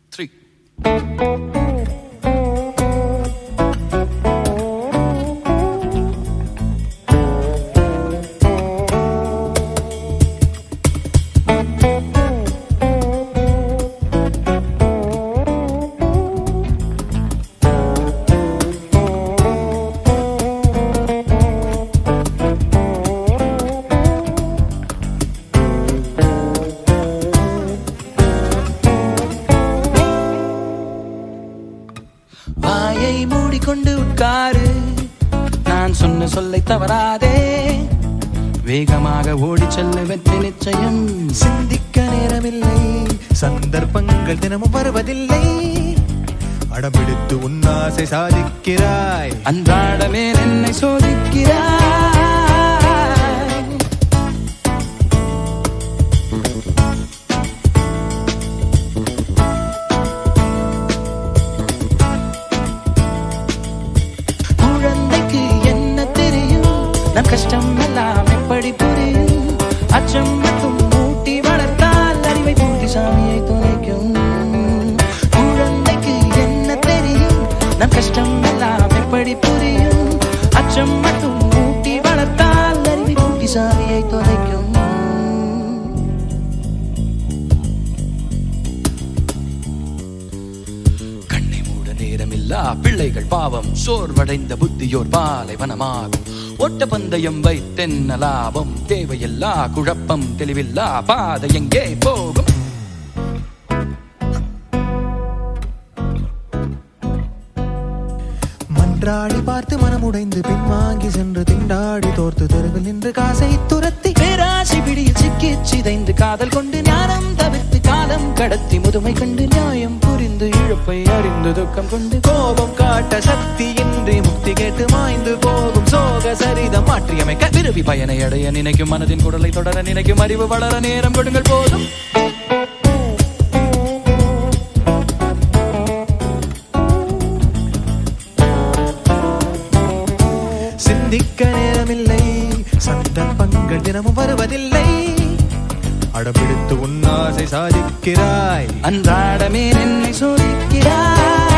three வாயை மூடிக்கொண்டு உட்காரு நான் சொன்ன சொல்லை தவறாதே வேகமாக ஓடிச் செல்ல வெற்றி நிச்சயம் சிந்திக்க நேரமில்லை சந்தர்ப்பங்கள் தினமும் வருவதில்லை அடம்பிடித்து உன்னாசை சாதிக்கிறாய் அன்றாடமே என்னை சோதிக்கிறாய் குழந்தைக்கு என்ன தெரியும் நம் கஷ்டம் எல்லாம் எப்படி புரியும் அச்சம் மட்டும் மூட்டி வளர்த்தால் அறிவை பூட்டி சாமியை துணைக்கும் குழந்தைக்கு என்ன தெரியும் நம் கஷ்டம் எல்லாம் எப்படி புரியும் அச்சம் மட்டும் மூட்டி வளர்த்தால் அறிவை பூட்டி சாமியை துணைக்கும் கண்ணை மூட நேரமில்லா பிள்ளைகள் பாவம் சோர்வடைந்த புத்தியோர் பாலைவனமாகும் ஒட்ட பந்தயம் வைத்தென்ன லாபம் தேவையில்லா குழப்பம் தெளிவில்லா பாதை எங்கே போகும் மன்றாடி பார்த்து மனமுடைந்து பின்வாங்கி சென்று திண்டாடி தோர்த்து தெருவில் நின்று காசை துரத்தி பேராசி பிடியில் சிக்கி சிதைந்து காதல் கொண்டு ஞானம் தவிர்த்து காலம் கடத்தி முதுமை கண்டு நியாயம் புரிந்து இழப்பை அறிந்து துக்கம் கொண்டு கோபம் காட்ட சக்தி இன்றி முக்தி கேட்டு மாய்ந்து போகும் சோக சரிதம் மாற்றியமைக்க விரும்பி பயனை அடைய நினைக்கும் மனதின் குடலை தொடர நினைக்கும் அறிவு வளர நேரம் கொடுங்கள் போதும் சிந்திக்க நேரமில்லை சந்தர்ப்பங்கள் தினமும் வருவதில்லை அடம்பிடித்து உன்னாசை சாதிக்கிறாய் அன்றாடமே என்னை சோதிக்கிறாய்